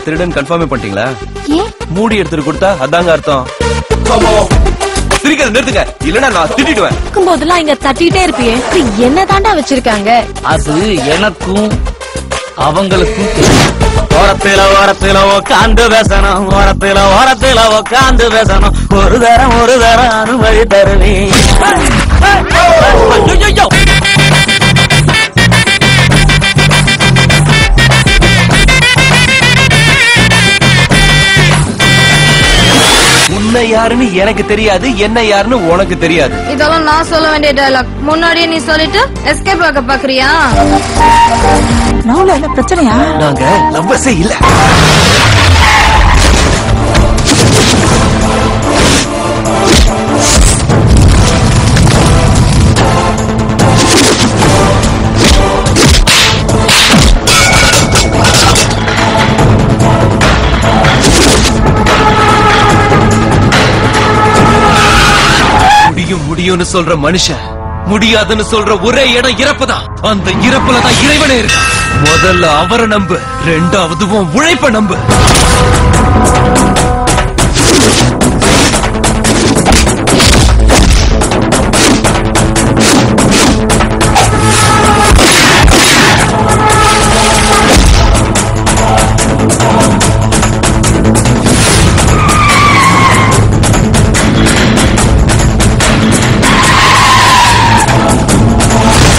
திருடன் கன்ஃபார்மே பண்ணிட்டீங்களா ஏன் மூடி எடுத்துட்டு கொடுத்தா அதாங்க அர்த்தம் சிரிக்கிறத நிறுத்துங்க இல்லன்னா நான் திட்டிடுவேன் போதெல்லாம் இங்க தட்டிட்டே இருப்பியே என்ன தாண்டா வச்சிருக்காங்க அது எனக்கும் அவங்களுக்கும் தெரியும். ஓரத்துல ஓரத்துல உக்காந்து பேசணும் ஓரத்துல ஓரத்துல உக்காந்து பேசணும் ஒரு தரம் ஒரு தரம் அனுமதி தருவேன் ஐயையோ! உன்னை யாருன்னு எனக்கு தெரியாது என்ன யாருன்னு உனக்கு தெரியாது இதெல்லாம் நான் சொல்ல வேண்டிய டயலாக் முன்னாடியே நீ சொல்லிட்டு எஸ்கேப் ஆக பாக்குறியா நவுல என்ன பிரச்சனையா நாங்க லவ்வர்ஸே இல்ல முடியும் முடியும்னு சொல்ற மனுஷன் முடியாதுன்னு சொல்ற ஒரே இடம் இறப்புதான் அந்த இறப்புல தான் இறைவனே இருக்கு முதல்ல அவரை நம்பு ரெண்டாவது உன் உழைப்ப நம்பு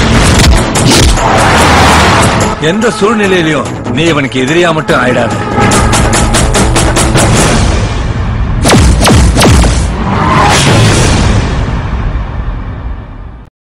எந்த சூழ்நிலையிலும் நீ இவனுக்கு எதிரியா மட்டும் ஆயிடாத